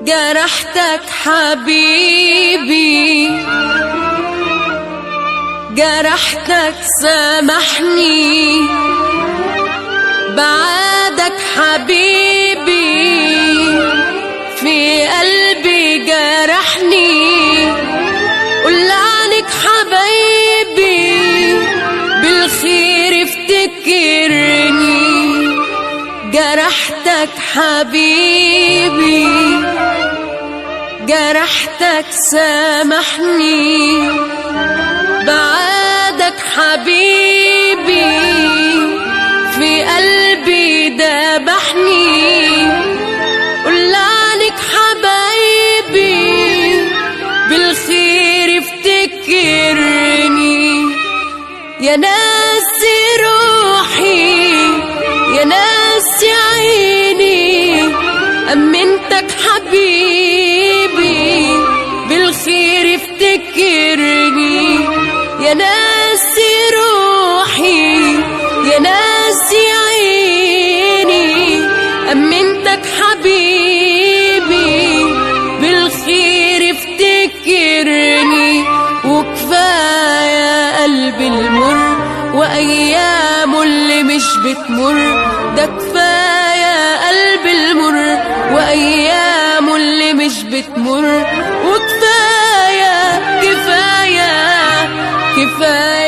جرحتك حبيبي جرحتك سامحني بعادك حبيبي في قلبي جرحني قول عنك حبايبي بالخير افتكرني جرحتك حبيبي جرحتك سامحني بعادك حبيبي في قلبي دبحني قول عنك حبايبي بالخير افتكرني يا ناس روحي يا ناس عيني أمنتك حبيبي بالخير افتكرني يا ناس روحي يا ناس عيني أمنتك حبيبي بالخير افتكرني وكفاية قلبي المر وأيامه اللي مش بتمر ده كفاية قلبي المر وأيامه اللي مش بتمر وكفاية كفاية كفاية